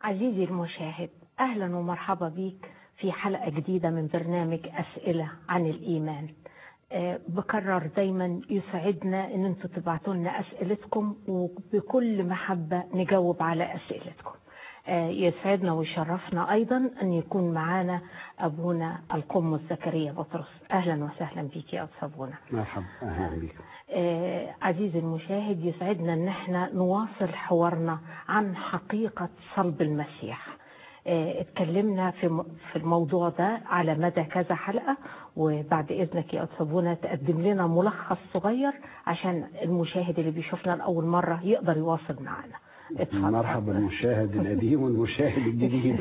عزيزي المشاهد اهلا ومرحبا بيك في حلقه جديده من برنامج اسئله عن الايمان آه، بكرر دايما يسعدنا ان انتم تبعتوا لنا اسئلتكم وبكل محبه نجاوب على اسئلتكم آه، يسعدنا ويشرفنا ايضا ان يكون معانا ابونا القمص زكريا بطرس اهلا وسهلا بيك يا استاذ ابونا مرحبا اهلا بك آه، عزيزي المشاهد يسعدنا ان احنا نواصل حوارنا عن حقيقة صلب المسيح آه، اتكلمنا في م- في الموضوع ده على مدى كذا حلقة وبعد إذنك يا أتسابونا تقدم لنا ملخص صغير عشان المشاهد اللي بيشوفنا لأول مرة يقدر يواصل معنا اتفضل. مرحبا بالمشاهد القديم والمشاهد الجديد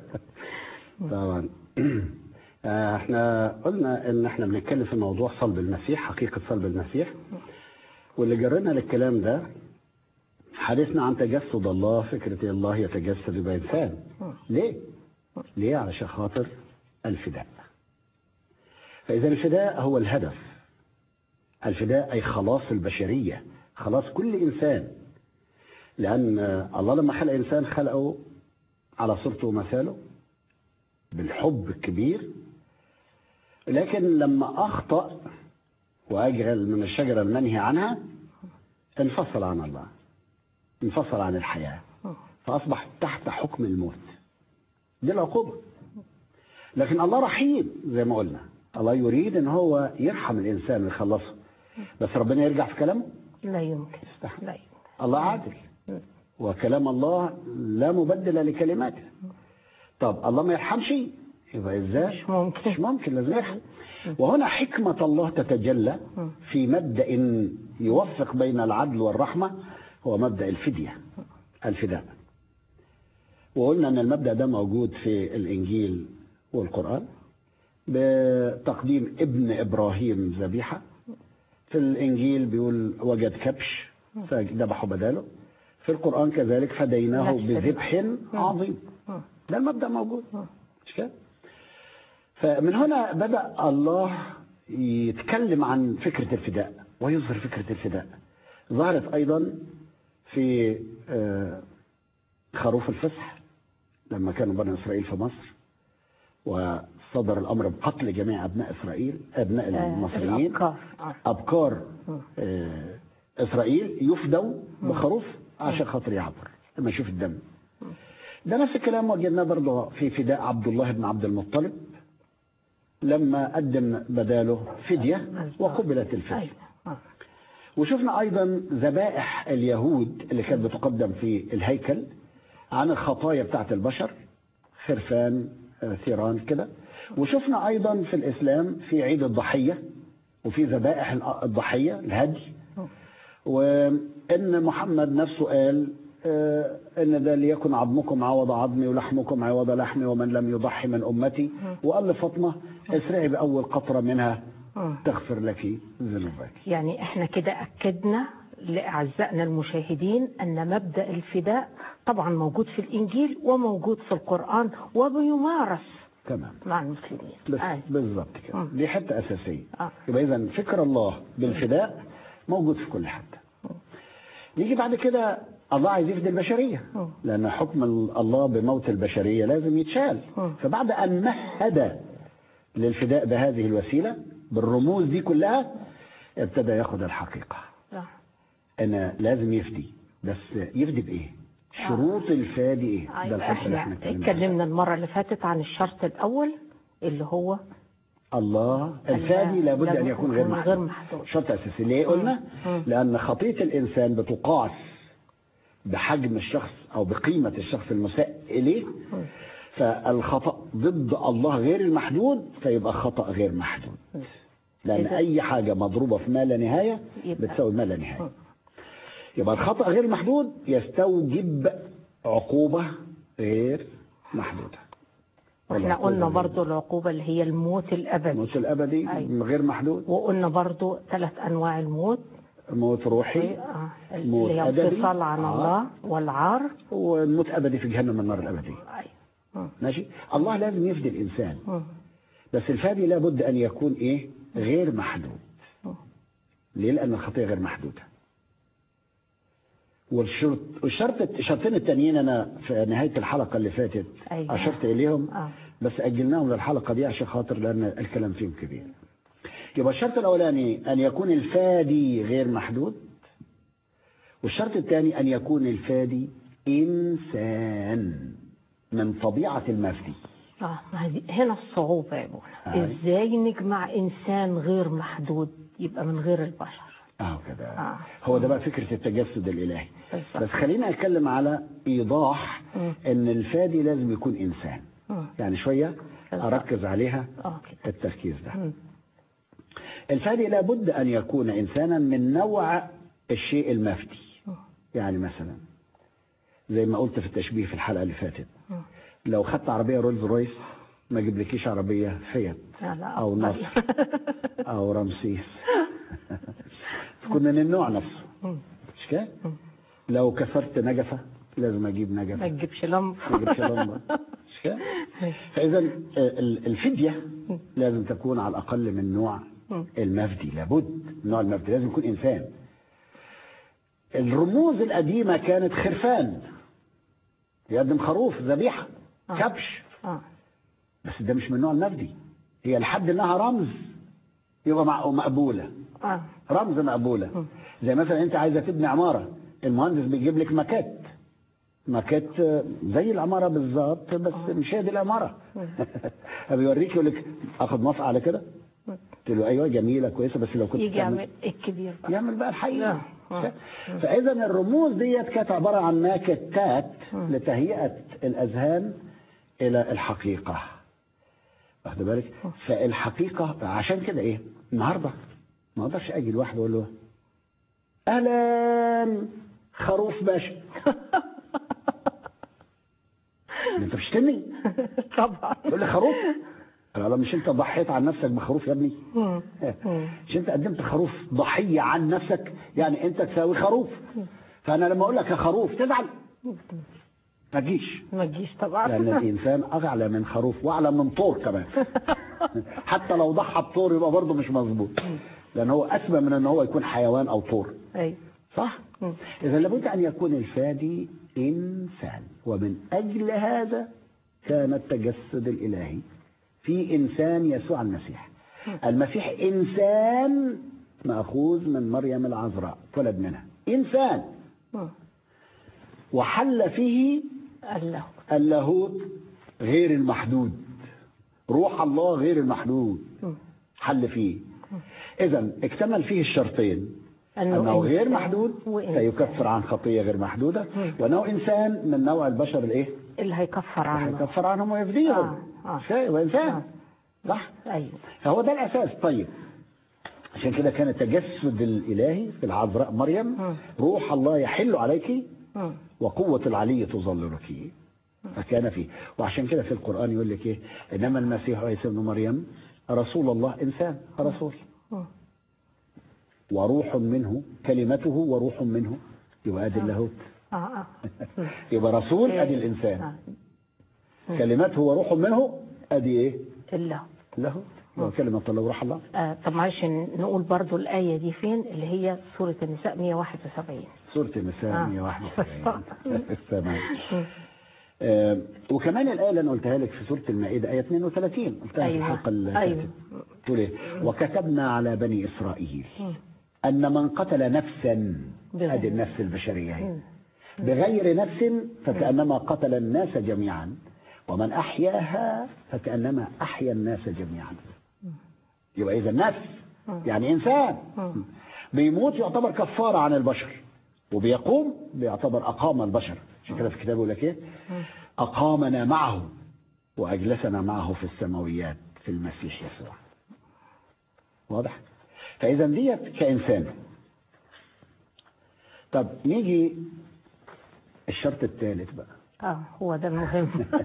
طبعا آه، احنا قلنا ان احنا بنتكلم في موضوع صلب المسيح حقيقة صلب المسيح واللي جرنا للكلام ده حديثنا عن تجسد الله فكرة الله يتجسد يبقى انسان ليه؟ ليه؟ علشان خاطر الفداء فإذا الفداء هو الهدف الفداء أي خلاص البشرية خلاص كل إنسان لأن الله لما خلق إنسان خلقه على صورته ومثاله بالحب الكبير لكن لما أخطأ وأجهل من الشجرة المنهي عنها انفصل عن الله انفصل عن الحياة فأصبح تحت حكم الموت دي العقوبة لكن الله رحيم زي ما قلنا الله يريد ان هو يرحم الانسان ويخلصه بس ربنا يرجع في كلامه لا يمكن استحمل. لا يمكن الله عادل وكلام الله لا مبدل لكلماته طب الله ما يرحمش يبقى ازاي مش ممكن. مش ممكن لازم يرحم وهنا حكمة الله تتجلى في مبدأ يوفق بين العدل والرحمة هو مبدأ الفدية الفداء وقلنا ان المبدأ ده موجود في الانجيل والقرآن بتقديم ابن ابراهيم ذبيحة في الانجيل بيقول وجد كبش فذبحوا بداله في القرآن كذلك فديناه نفس بذبح عظيم ده المبدأ موجود مش كده؟ فمن هنا بدأ الله يتكلم عن فكرة الفداء ويظهر فكرة الفداء ظهرت أيضا في آه، خروف الفصح لما كانوا بني إسرائيل في مصر وصدر الأمر بقتل جميع أبناء إسرائيل أبناء المصريين الأبكار آه. أبكار آه، إسرائيل يفدوا بخروف عشان خاطر يعبر لما يشوف الدم ده نفس الكلام وجدناه برضه في فداء عبد الله بن عبد المطلب لما قدم بداله فدية وقبلت الفدية أيوة. آه. وشفنا أيضا ذبائح اليهود اللي كانت بتقدم في الهيكل عن الخطايا بتاعت البشر خرفان آه، ثيران كده وشفنا أيضا في الإسلام في عيد الضحية وفي ذبائح الضحية الهدي وان محمد نفسه قال آه، ان ده ليكن عظمكم عوض عظمي ولحمكم عوض لحمي ومن لم يضحي من امتي وقال لفاطمه اسرعي باول قطره منها تغفر لك ذنوبك يعني احنا كده اكدنا لاعزائنا المشاهدين ان مبدا الفداء طبعا موجود في الانجيل وموجود في القران وبيمارس تمام مع المسلمين بس آه. بالظبط كده مم. دي حته اساسيه آه. يبقى اذا فكر الله بالفداء موجود في كل حته نيجي بعد كده الله عايز يفدي البشريه مم. لان حكم ال- الله بموت البشريه لازم يتشال مم. فبعد ان مهد للفداء بهذه الوسيله بالرموز دي كلها ابتدى ياخد الحقيقه آه. انا لازم يفدي بس يفدي بايه شروط الفادي ايه ده أيوة، الحته اللي احنا احنا اتكلمنا عنها. اتكلمنا المره اللي فاتت عن الشرط الاول اللي هو الله الفادي لابد ان يكون غير محدود غير محدود شرط اساسي ليه قلنا مم. لان خطيه الانسان بتقاس بحجم الشخص او بقيمه الشخص المساء اليه فالخطا ضد الله غير المحدود فيبقى خطا غير محدود لان إذا- اي حاجه مضروبه في ما لا نهايه يبقى- بتساوي ما لا نهايه يبقى الخطا غير محدود يستوجب عقوبه غير محدوده واحنا والعقوبة قلنا غير- برضو العقوبة اللي هي الموت الأبدي الموت الابدي أيوة. غير محدود وقلنا برضو ثلاث أنواع الموت موت روحي آه، موت اللي هي أبدي. انفصال عن آه. الله والعار والموت ابدي في جهنم النار الابدي أيوة. مم. ماشي الله لازم يفدي الانسان مم. بس الفادي لابد ان يكون ايه غير محدود مم. ليه لان الخطيه غير محدوده والشرط والشرط الشرطين التانيين انا في نهايه الحلقه اللي فاتت أيوة. اشرت اليهم آه. بس اجلناهم للحلقه دي عشان خاطر لان الكلام فيهم كبير يبقى الشرط الاولاني ان يكون الفادي غير محدود والشرط الثاني ان يكون الفادي انسان من طبيعه المفدي اه ما هذه- هنا الصعوبة يا ابونا أي. ازاي نجمع انسان غير محدود يبقى من غير البشر اه كده آه. هو ده بقى فكره التجسد الالهي بالظبط. بس خلينا اتكلم على ايضاح مم. ان الفادي لازم يكون انسان مم. يعني شويه بالظبط. اركز عليها اه كده التركيز ده مم. الفادي لابد ان يكون انسانا من نوع الشيء المفدي مم. يعني مثلا زي ما قلت في التشبيه في الحلقه اللي فاتت مم. لو خدت عربيه رولز رويس ما اجيبلكيش عربيه فيات لا لا او أفضل. نصر او رمسيس تكون من النوع نفسه مم. مش كده لو كسرت نجفه لازم اجيب ما نجفه تجيبش لمبة ما اجيبش لمبه مش كده فاذا ال- الفديه لازم تكون على الاقل من نوع مم. المفدي لابد النوع المفدي لازم يكون انسان الرموز القديمه كانت خرفان يقدم خروف ذبيحه آه. كبش اه بس ده مش من نوع المفدي هي لحد انها رمز يبقى مع- مقبوله اه رمز مقبوله زي مثلا انت عايزه تبني عماره المهندس بيجيب لك ماكيت ماكيت آه، زي العماره بالظبط بس مش هي دي العماره بيوريك يقول لك اخد موافقه على كده قلت له ايوه جميله كويسه بس لو كنت يجي تعمل- يعمل الكبير بقى يعمل بقى الحقيقه آه. فاذا الرموز ديت كانت عباره عن ماكتات لتهيئه الاذهان الى الحقيقه واخد بالك فالحقيقه عشان كده ايه النهارده ما اقدرش اجي لواحد اقول له اهلا خروف باشا انت بتشتمني طبعا يقول لي خروف قال له مش انت ضحيت عن نفسك بخروف يا ابني مم. مم. مش انت قدمت خروف ضحيه عن نفسك يعني انت تساوي خروف فانا لما اقول لك يا خروف تزعل ما تجيش ما تجيش طبعا لان الانسان اعلى من خروف واعلى من طور كمان حتى لو ضحى بطور يبقى برضه مش مظبوط لان هو اسمى من ان هو يكون حيوان او طور ايوه صح مم. اذا لابد ان يكون الفادي انسان ومن اجل هذا كان التجسد الالهي في انسان يسوع المسيح المسيح انسان ماخوذ من مريم العذراء ولد منها انسان مم. وحل فيه قال له اللاهوت غير المحدود روح الله غير المحدود مم. حل فيه اذا اكتمل فيه الشرطين أنه انه غير إنسان محدود وإنسان. فيكفر عن خطيه غير محدوده مم. وانه انسان من نوع البشر الايه؟ اللي هيكفر عنه هيكفر عنهم ويفديهم آه، آه. شيء وانسان آه. صح؟ ايوه فهو ده الاساس طيب عشان كده كان التجسد الالهي في العذراء مريم مم. روح الله يحل عليك مم. وقوة العلي تظللك فكان فيه وعشان كده في القرآن يقول لك ايه انما المسيح عيسى ابن مريم رسول الله انسان رسول مم. وروح منه كلمته وروح منه يبقى ادي اللاهوت اه اه مم. يبقى رسول إيه. ادي الانسان آه. كلمته وروح منه ادي ايه الا لاهوت يبقى كلمة الله وروح الله آه طب معلش نقول برضو الآية دي فين اللي هي سورة النساء 171 سورة النساء آه. 171 تمام مم. آه، وكمان الآية اللي أنا قلتها لك في سورة المائدة آية 32 قلتها في أيوة. الحلقة اللي أيوة. فاتت تقول إيه؟ وكتبنا على بني إسرائيل مم. أن من قتل نفسا بغير- هذه النفس البشرية هي مم. بغير نفس فكأنما قتل الناس جميعا ومن أحياها فكأنما أحيا الناس جميعا يبقى إذا نفس يعني إنسان مم. بيموت يعتبر كفارة عن البشر وبيقوم بيعتبر أقام البشر عشان كده في الكتاب يقول لك إيه أقامنا معه وأجلسنا معه في السماويات في المسيح يسوع واضح فإذا ديت كإنسان طب نيجي الشرط الثالث بقى اه هو ده المهم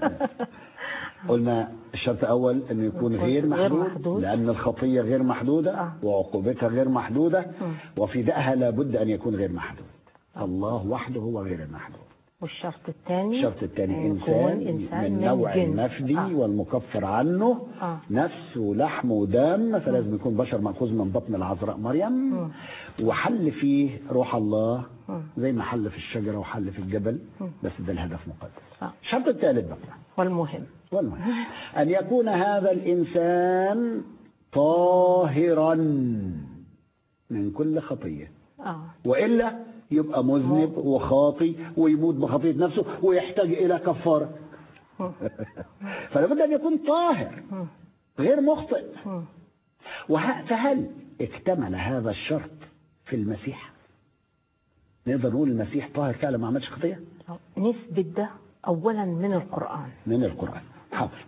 قلنا الشرط الأول أنه يكون غير غير محدود, محدود. لأن الخطية غير محدودة آه. وعقوبتها غير محدودة مم. وفدائها لابد أن يكون غير محدود الله وحده هو غير المحدود والشرط الثاني الشرط الثاني يكون إنسان, إنسان من نوع جنس. المفدي آه. والمكفر عنه آه. نفس ولحم ودم فلازم يكون بشر مأخوذ من بطن العذراء مريم مم. وحل فيه روح الله مم. زي ما حل في الشجرة وحل في الجبل بس ده الهدف مقدس آه. الشرط الثالث بقى والمهم والمهم أن يكون هذا الإنسان طاهرا من كل خطية آه. وإلا يبقى مذنب وخاطي ويموت بخطية نفسه ويحتاج إلى كفارة مم. فلابد أن يكون طاهر مم. غير مخطئ مم. وه- فهل اكتمل هذا الشرط في المسيح نقدر نقول المسيح طاهر فعلا ما عملش خطية آه. نثبت ده أولا من القرآن من القرآن حاضر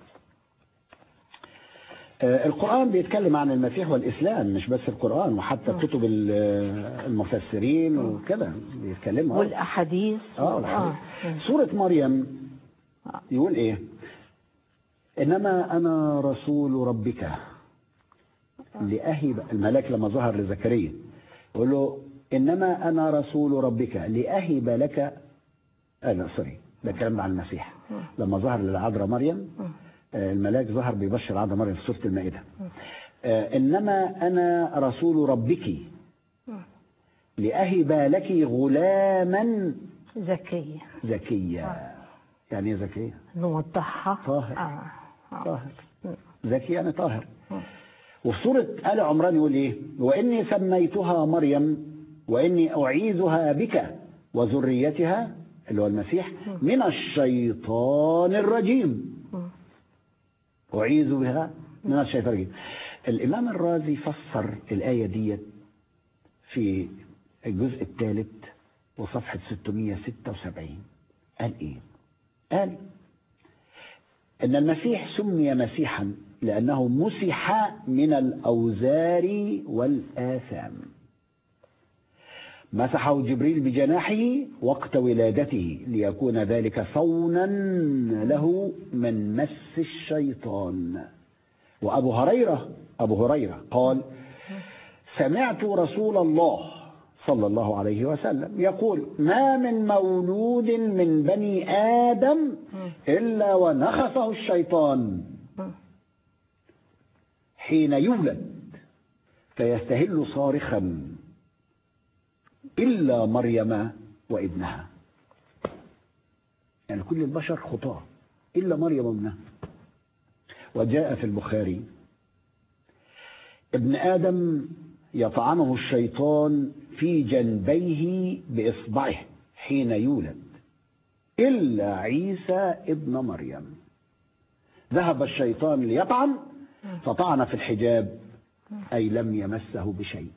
آه، القرآن بيتكلم عن المسيح والإسلام مش بس القرآن وحتى كتب ال- المفسرين وكده بيتكلموا والأحاديث اه الحديث. سورة مريم يقول ايه انما انا رسول ربك لاهب الملاك لما ظهر لزكريا يقول له انما انا رسول ربك لاهب لك آه لا سوري ده الكلام عن المسيح لما ظهر للعذراء مريم آه، الملاك ظهر بيبشر العذراء مريم في سوره المائده آه، انما انا رسول ربك لاهب لك غلاما ذكية زكية يعني ايه زكية؟ نوضحها طاهر. آه. آه. طاهر زكي يعني طاهر وفي سورة آل عمران يقول ايه؟ وإني سميتها مريم وإني أعيذها بك وذريتها اللي هو المسيح من الشيطان الرجيم أعيذ بها من الشيطان الرجيم الإمام الرازي فسر الآية ديت في الجزء الثالث وصفحة 676 قال إيه؟ قال إن المسيح سمي مسيحا لأنه مسح من الأوزار والآثام مسحه جبريل بجناحه وقت ولادته ليكون ذلك صونا له من مس الشيطان وأبو هريرة أبو هريرة قال سمعت رسول الله صلى الله عليه وسلم يقول ما من مولود من بني آدم إلا ونخسه الشيطان حين يولد فيستهل صارخا إلا مريم وابنها يعني كل البشر خطاة إلا مريم وابنها وجاء في البخاري ابن آدم يطعنه الشيطان في جنبيه بإصبعه حين يولد إلا عيسى ابن مريم ذهب الشيطان ليطعن فطعن في الحجاب أي لم يمسه بشيء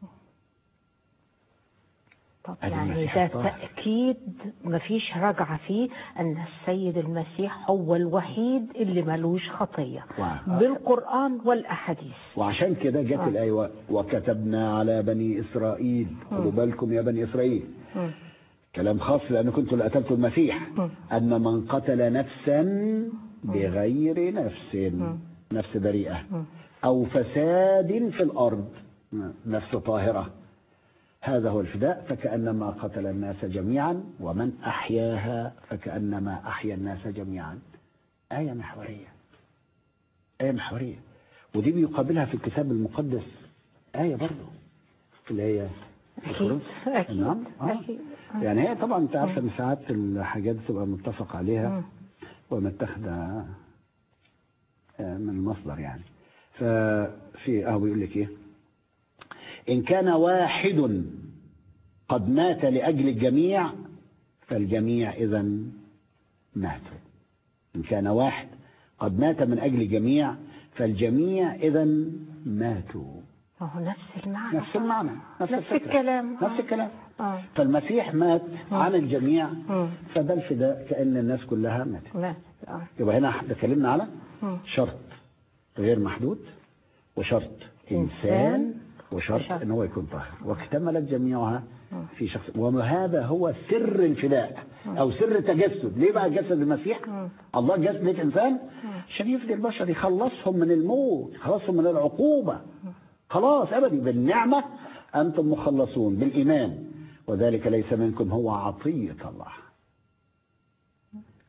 طب أدي يعني المسيح ده الطاهر. تأكيد مفيش رجعة فيه أن السيد المسيح هو الوحيد اللي ملوش خطية واو. بالقرآن والأحاديث وعشان كده جت آه. الآية و- وكتبنا على بني إسرائيل خدوا بالكم يا بني إسرائيل مم. كلام خاص لأن كنتم اللي قتلتوا المسيح مم. أن من قتل نفسا بغير نفس نفس بريئة أو فساد في الأرض نفس طاهرة هذا هو الفداء فكأنما قتل الناس جميعا ومن أحياها فكأنما أحيا الناس جميعا آية محورية آية محورية ودي بيقابلها في الكتاب المقدس آية برضه اللي هي أكيد أكيد نعم آه. أكيد يعني هي طبعا انت عارفه ان ساعات الحاجات بتبقى متفق عليها ومتاخده آه، من المصدر يعني ففي اهو بيقول لك ايه ان كان واحد قد مات لاجل الجميع فالجميع اذا ماتوا ان كان واحد قد مات من اجل الجميع فالجميع اذا ماتوا ما هو نفس المعنى نفس المعنى نفس, نفس الفكرة. الكلام نفس الكلام آه. فالمسيح مات عن الجميع مم. فده الفداء كأن الناس كلها ماتت مات آه. يبقى هنا احنا اتكلمنا على مم. شرط غير محدود وشرط إنسان إنسان وشرط وشرط. ان هو يكون طاهر واكتملت جميعها في شخص وهذا هو سر الفداء او سر التجسد ليه بقى جسد المسيح الله جسد ليك انسان عشان يفدي البشر يخلصهم من الموت يخلصهم من العقوبه خلاص ابدي بالنعمه انتم مخلصون بالايمان وذلك ليس منكم هو عطيه الله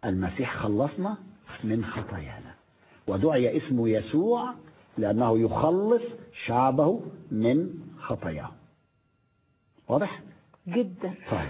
المسيح خلصنا من خطايانا ودعي اسمه يسوع لأنه يخلص شعبه من خطاياهم واضح؟ جدا طيب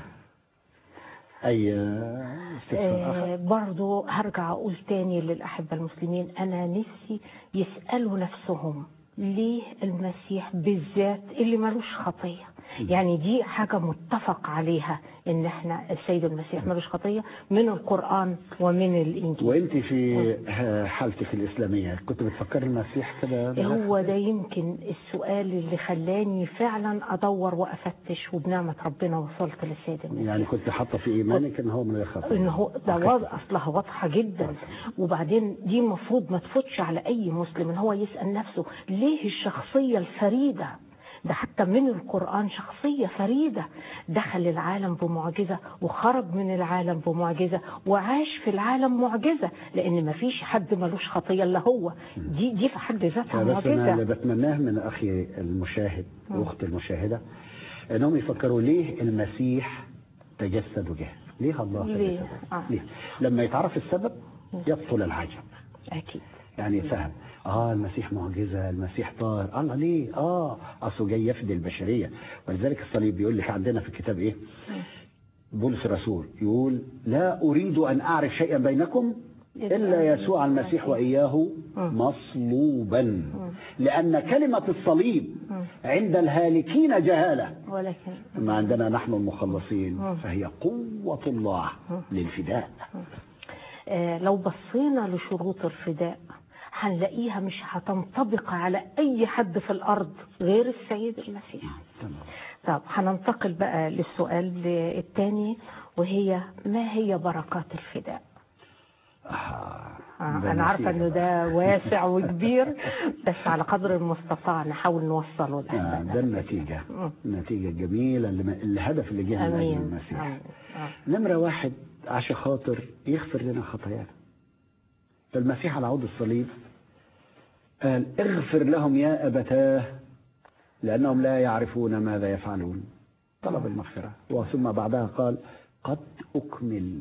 أي استفسار آخر؟ آه برضو هرجع أقول تاني للأحبة المسلمين أنا نفسي يسألوا نفسهم ليه المسيح بالذات اللي ملوش خطية يعني دي حاجة متفق عليها ان احنا السيد المسيح ملوش خطية من القرآن ومن الانجيل وانت في حالتك الاسلاميه كنت بتفكر المسيح كده هو ده يمكن السؤال اللي خلاني فعلا ادور وافتش وبنعمة ربنا وصلت للسيد المسيح يعني كنت حاطه في ايمانك ان هو من غير خطيه ان هو ده واضح اصلها واضحه جدا وبعدين دي المفروض ما تفوتش على اي مسلم ان هو يسال نفسه ليه الشخصيه الفريده ده حتى من القرآن شخصية فريدة دخل العالم بمعجزة وخرج من العالم بمعجزة وعاش في العالم معجزة لأن ما فيش حد ملوش خطية إلا هو دي دي في حد ذاتها بس انا اللي معجزة بتمناه من اخي المشاهد واختي المشاهده انهم يفكروا ليه المسيح تجسد وجه ليه الله ليه؟ تجسد آه. ليه لما يتعرف السبب يبطل العجب أكيد يعني فهم اه المسيح معجزه المسيح طار الله ليه اه اصله جاي يفدي البشريه ولذلك الصليب بيقول لك عندنا في الكتاب ايه بولس الرسول يقول لا اريد ان اعرف شيئا بينكم الا يسوع المسيح واياه مصلوبا لان كلمه الصليب عند الهالكين جهاله ولكن اما عندنا نحن المخلصين فهي قوه الله للفداء آه لو بصينا لشروط الفداء هنلاقيها مش هتنطبق على أي حد في الأرض غير السيد المسيح تمام طب هننتقل بقى للسؤال الثاني وهي ما هي بركات الفداء آه. آه ده أنا عارفة نتيجة إنه ده واسع وكبير بس على قدر المستطاع نحاول نوصله آه، لأهلنا ده النتيجة النتيجة الجميلة اللي الهدف اللي جه من أجل أمين المسيح آمين. آه. نمرة واحد عشان خاطر يغفر لنا خطايانا فالمسيح على عود الصليب قال اغفر لهم يا أبتاه لأنهم لا يعرفون ماذا يفعلون طلب المغفرة وثم بعدها قال قد أكمل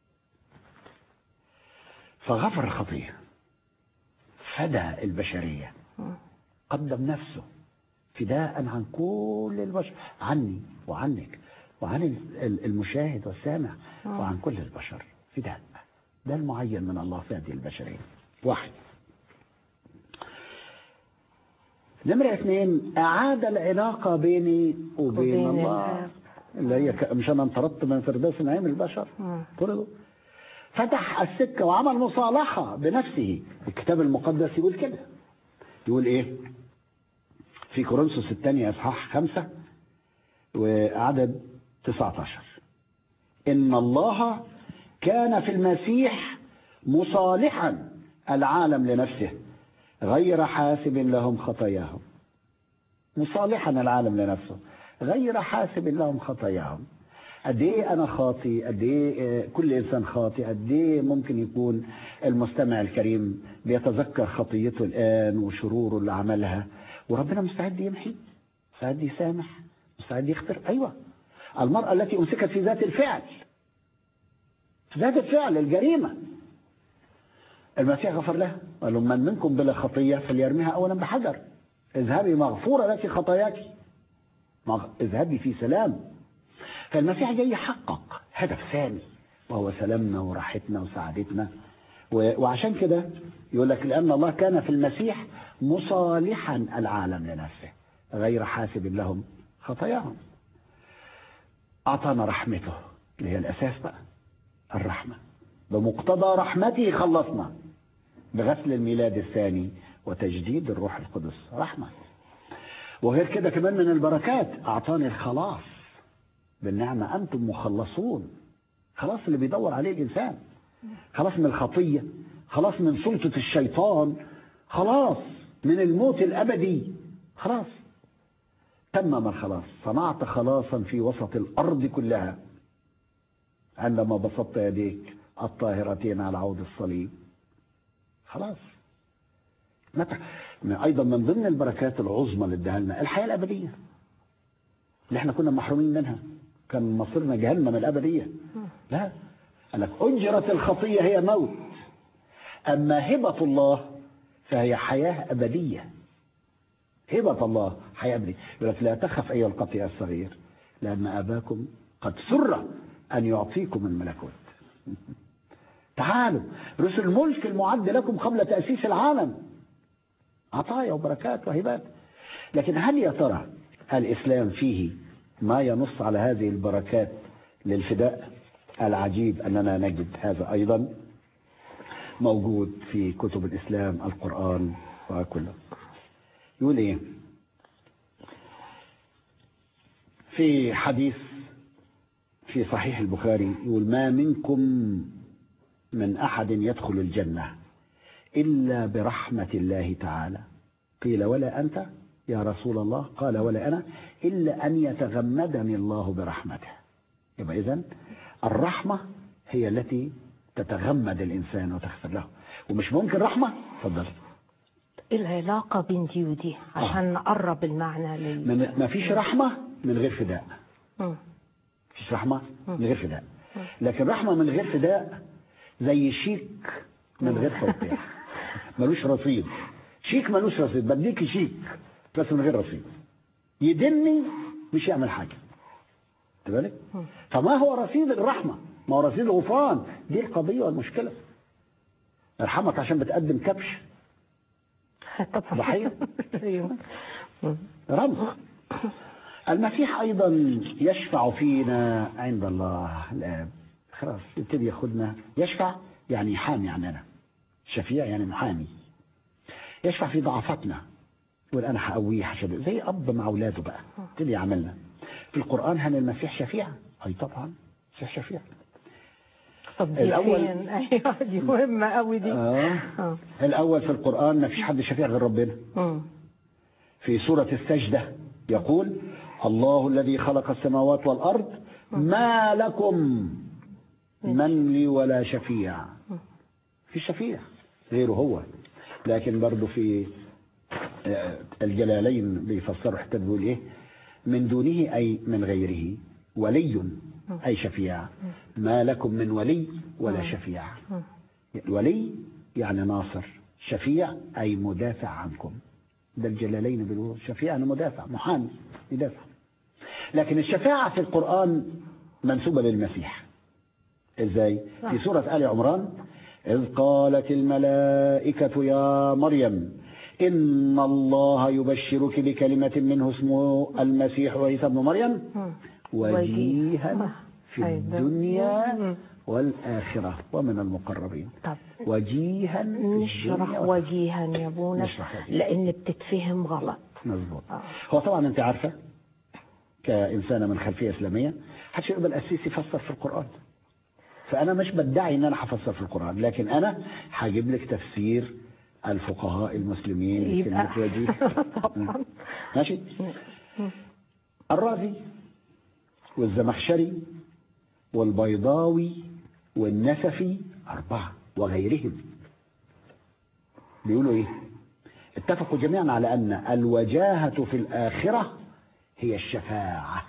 فغفر الخطية فدى البشرية قدم نفسه فداء عن كل البشر عني وعنك وعن ال- المشاهد والسامع وعن كل البشر فداء ده المعين من الله في هذه البشرية واحد نمرة اثنين أعاد العلاقة بيني وبين, وبين الله الآب. اللي هي ك- مش أنا انطردت من فردوس نعيم البشر مم. طردوا فتح السكة وعمل مصالحة بنفسه الكتاب المقدس يقول كده يقول ايه في كورنثوس الثانية اصحاح خمسة وعدد 19 ان الله كان في المسيح مصالحا العالم لنفسه غير حاسب لهم خطاياهم مصالحا العالم لنفسه غير حاسب لهم خطاياهم قد ايه انا خاطي قد ايه آه، كل انسان خاطي قد ايه ممكن يكون المستمع الكريم بيتذكر خطيته الان وشروره اللي عملها وربنا مستعد يمحي مستعد يسامح مستعد يغفر ايوه المراه التي امسكت في ذات الفعل في ذات الفعل الجريمه المسيح غفر لها قال لهم من منكم بلا خطيه فليرميها اولا بحجر اذهبي مغفوره لك خطاياك مغ- اذهبي في سلام فالمسيح جاي يحقق هدف ثاني وهو سلامنا وراحتنا وسعادتنا و- وعشان كده يقول لك لأن الله كان في المسيح مصالحا العالم لنفسه غير حاسب لهم خطاياهم أعطانا رحمته اللي هي الأساس بقى الرحمة بمقتضى رحمته خلصنا بغسل الميلاد الثاني وتجديد الروح القدس رحمة وغير كده كمان من البركات أعطاني الخلاص بالنعمة أنتم مخلصون خلاص اللي بيدور عليه الإنسان خلاص من الخطية خلاص من سلطة الشيطان خلاص من الموت الأبدي خلاص تمم الخلاص صنعت خلاصا في وسط الأرض كلها عندما بسطت يديك الطاهرتين على عود الصليب خلاص متى ايضا من ضمن البركات العظمى اللي اداها لنا الحياه الابديه اللي احنا كنا محرومين منها كان مصيرنا جهنم الابديه لا قال لك أجرة الخطية هي موت أما هبة الله فهي حياة أبدية هبة الله حياة أبدية يقول لك لا تخف أيها القطيع الصغير لأن أباكم قد سر أن يعطيكم الملكوت تعالوا رسل الملك المعد لكم قبل تأسيس العالم عطايا وبركات وهبات لكن هل يا ترى الإسلام فيه ما ينص على هذه البركات للفداء العجيب أننا نجد هذا أيضا موجود في كتب الإسلام القرآن وكله يقول إيه في حديث في صحيح البخاري يقول ما منكم من أحد يدخل الجنة إلا برحمة الله تعالى قيل ولا أنت يا رسول الله قال ولا أنا إلا أن يتغمدني الله برحمته يبقى إذن الرحمة هي التي تتغمد الإنسان وتغفر له ومش ممكن رحمة تفضل العلاقة بين دي ودي عشان نقرب المعنى لل من ما فيش رحمة من غير فداء مم. فيش رحمة من غير فداء لكن رحمة من غير فداء زي شيك من غير توقيع ملوش رصيد شيك ملوش رصيد بديك شيك بس من غير رصيد يدني مش يعمل حاجة خد بالك فما هو رصيد الرحمة ما هو رصيد الغفران دي القضية والمشكلة ارحمك عشان بتقدم كبش طبعا ضحية. أيوة. مم. رمز المسيح ايضا يشفع فينا عند الله الاب خلاص يبتدي ياخدنا يشفع يعني يحامي عننا شفيع يعني محامي يشفع في ضعفاتنا يقول انا هقويه هشد زي اب مع اولاده بقى يبتدي يعملنا في القران هل المسيح شفيع؟ اي طبعا المسيح شفيع طب دي الأول- فين؟ ايوه دي مهمة قوي دي آه. آه. الاول في القران ما فيش حد شفيع غير ربنا مم. في سورة السجدة يقول الله الذي خلق السماوات والأرض ما لكم من لي ولا شفيع في شفيع غيره هو لكن برضه في آه، الجلالين بيفسروا حتى بيقول ايه من دونه اي من غيره ولي اي شفيع ما لكم من ولي ولا شفيع ولي يعني ناصر شفيع اي مدافع عنكم ده الجلالين بيقولوا شفيع يعني مدافع محامي يدافع لكن الشفاعة في القرآن منسوبة للمسيح ازاي في سورة آل عمران إذ قالت الملائكة يا مريم إن الله يبشرك بكلمة منه اسمه المسيح عيسى ابن مريم مم. وجيها في أيوة. الدنيا مم. والآخرة ومن المقربين طب وجيها في نشرح الدنيا والآخرة. وجيها يا ابونا نشرح وجيها. لان بتتفهم غلط مظبوط آه. هو طبعا انت عارفه كانسانه من خلفيه اسلاميه محدش يقبل اسيس يفسر في القران فانا مش بدعي ان انا هفسر في القران لكن انا هجيب لك تفسير الفقهاء المسلمين يبقى لكلمه وجيه طبعا ماشي الرازي والزمخشري والبيضاوي والنسفي أربعة وغيرهم بيقولوا إيه اتفقوا جميعا على أن الوجاهة في الآخرة هي الشفاعة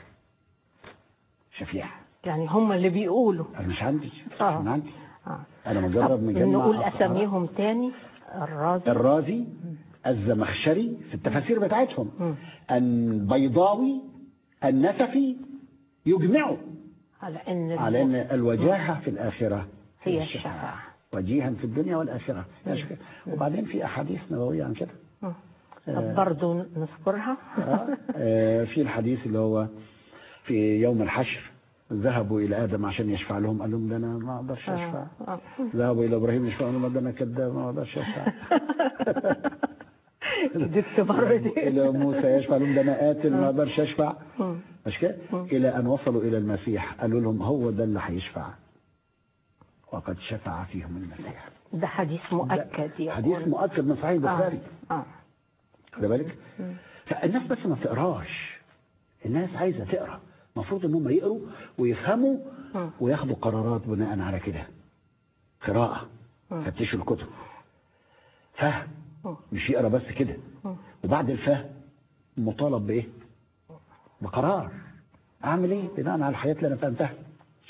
شفيع يعني هم اللي بيقولوا أنا مش عندي مش آه. من عندي آه. أنا مجرد طب مجمع نقول أصحاب. اساميهم تاني الرازي الرازي الزمخشري في التفاسير بتاعتهم مم. البيضاوي النسفي يجمعوا على ان على ان الوجاهه في الاخره هي الشفاعة. وجيها في الدنيا والاخره ماشي كده. وبعدين في احاديث نبويه عن كده مم. طب برضه نذكرها آه، آه، في الحديث اللي هو في يوم الحشر ذهبوا الى ادم عشان يشفع لهم قال لهم ده انا ما اقدرش اشفع آه. آه. ذهبوا الى ابراهيم يشفع لهم ده انا كذاب ما اقدرش اشفع جبت بره دي الى موسى يشفع لهم ده انا قاتل ما اقدرش اشفع مم. مش كده الى ان وصلوا الى المسيح قالوا لهم هو ده اللي هيشفع وقد شفع فيهم المسيح ده حديث مؤكد يا حديث أخوان. مؤكد من صحيح البخاري آه. آه. خد بالك فالناس بس ما تقراش الناس عايزه تقرا المفروض ان هم يقروا ويفهموا مم. وياخدوا قرارات بناء على كده قراءه مم. فتشوا الكتب فهم مم. مش يقرا بس كده مم. وبعد الفهم مطالب بايه بقرار اعمل ايه بناء على الحياه اللي انا فهمتها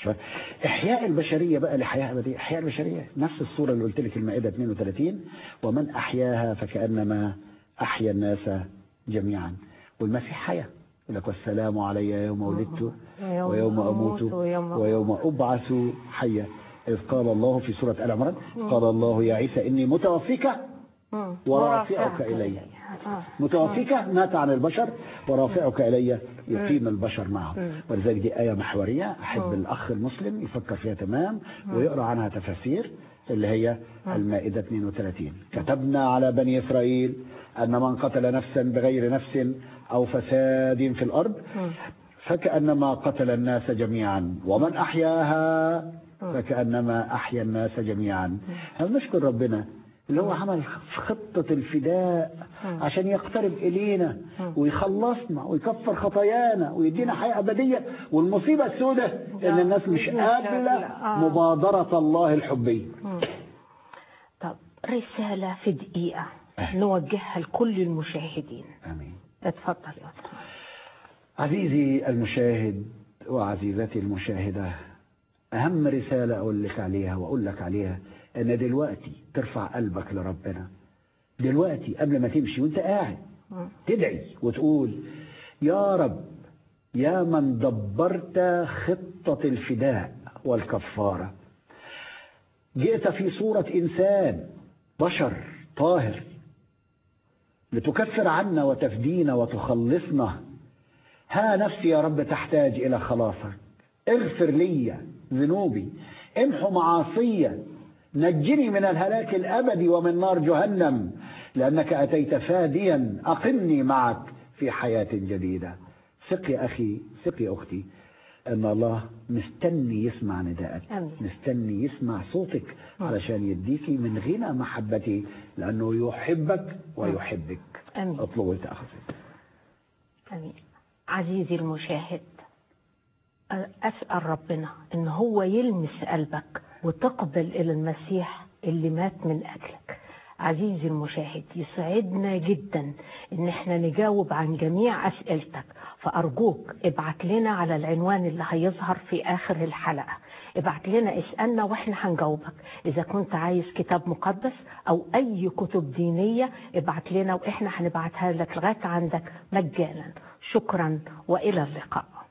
شوف. احياء البشريه بقى لحياه ابديه احياء البشريه نفس الصوره اللي قلت لك المائده 32 ومن احياها فكانما احيا الناس جميعا والمسيح حيا يقول لك والسلام علي يوم ولدت ويوم ويوم أموت اموت ويوم- ويوم ابعث حيا اذ قال الله في سوره ال عمران قال الله يا عيسى اني متوفيك مم. ورافعك إلي. آه. متوفيك مات عن البشر ورافعك الي يقيم البشر معه مم. ولذلك دي ايه محوريه احب مم. الاخ المسلم يفكر فيها تمام ويقرا عنها تفاسير اللي هي المائده 32 كتبنا على بني اسرائيل ان من قتل نفسا بغير نفس او فساد في الارض مم. فكانما قتل الناس جميعا ومن احياها فكانما احيا الناس جميعا احنا بنشكر ربنا اللي هو عمل خطة الفداء عشان يقترب إلينا ويخلصنا ويكفر خطايانا ويدينا حياة أبدية والمصيبة السوداء إن الناس مش قابلة آه. مبادرة الله الحبية مم. طب رسالة في دقيقة أه. نوجهها لكل المشاهدين آمين اتفضل يا أستاذ عزيزي المشاهد وعزيزتي المشاهدة أهم رسالة أقول لك عليها وأقول لك عليها إن دلوقتي ترفع قلبك لربنا دلوقتي قبل ما تمشي وأنت قاعد مم. تدعي وتقول يا رب يا من دبرت خطة الفداء والكفارة جئت في صورة إنسان بشر طاهر لتكفر عنا وتفدينا وتخلصنا ها نفسي يا رب تحتاج إلى خلاصك اغفر لي ذنوبي امحو معاصي نجني من الهلاك الأبدي ومن نار جهنم لأنك أتيت فاديا أقمني معك في حياة جديدة ثق يا أخي ثق يا أختي أن الله مستني يسمع نداءك آمين. مستني يسمع صوتك علشان يديكي من غنى محبته لأنه يحبك ويحبك آمين. اطلبوا تأخذ آمين عزيزي المشاهد أسأل ربنا إن هو يلمس قلبك وتقبل إلى المسيح اللي مات من أجلك عزيزي المشاهد يسعدنا جدا إن احنا نجاوب عن جميع أسئلتك فأرجوك ابعت لنا على العنوان اللي هيظهر في آخر الحلقة ابعت لنا اسألنا واحنا هنجاوبك إذا كنت عايز كتاب مقدس أو أي كتب دينية ابعت لنا وإحنا هنبعتها لك لغاية عندك مجانا شكرا وإلى اللقاء